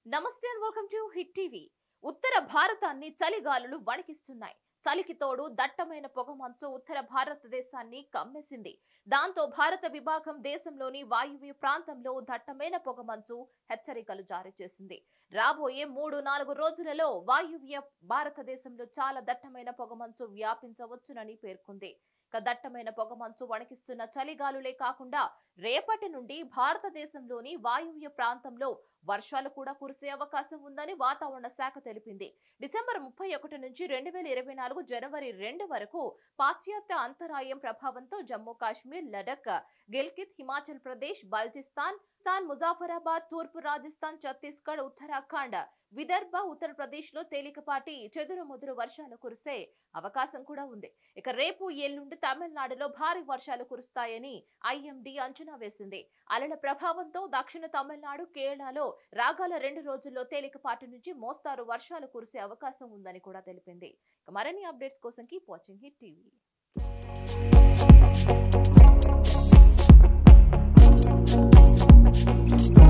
నమస్తే and welcome to hit TV ఉత్తర భారతాన్ని చలిగాలులు వణికిస్తున్నాయి చలికి తోడు దట్టమైన పొగమంచు ఉత్తర భారతదేశాన్ని కమ్మేసింది దాంతో భారత విభాగం దేశంలోని వాయువ్య ప్రాంతంలో దట్టమైన పొగమంచు హెచ్చరికలు జారీ చేసింది రాబోయే మూడు నాలుగు రోజులలో వాయువ్య భారతదేశంలో చాలా దట్టమైన పొగమంచు వ్యాపించవచ్చునని పేర్కొంది ఇక దట్టమైన పొగమంచు వణికిస్తున్న చలిగాలులే కాకుండా రేపటి నుండి భారతదేశంలోని వాయువ్య ప్రాంతంలో వర్షాలు కూడా కురిసే అవకాశం ఉందని వాతావరణ శాఖ తెలిపింది డిసెంబర్ ముప్పై ఒకటి నుంచి రెండు వేల ఇరవై నాలుగు జనవరి రెండు వరకు పాశ్చాత్య అంతరాయం ప్రభావంతో జమ్మూ కాశ్మీర్ లడక్ గిల్గిత్ హిమాచల్ ప్రదేశ్ బల్జిస్తాన్ స్థాన్ ముజాఫరాబాద్ తూర్పు రాజస్థాన్ ఛత్తీస్గఢ్ ఉత్తరాఖండ్ విదర్భ ఉత్తరప్రదేశ్ లో తేలికపాటి చెదురు ముదురు వర్షాలు కురిసే అవకాశం కూడా ఉంది ఇక రేపు ఎల్లుండి తమిళనాడులో భారీ వర్షాలు కురుస్తాయని ఐఎండీ అంచనా వేసింది అలల ప్రభావంతో దక్షిణ తమిళనాడు కేరళలో రాగాల రెండు రోజుల్లో తేలికపాటి నుంచి మోస్తారు వర్షాలు కురిసే అవకాశం ఉందని కూడా తెలిపింది ఇక మరిన్ని అప్డేట్స్ కోసం keep watching hit TV Thank you.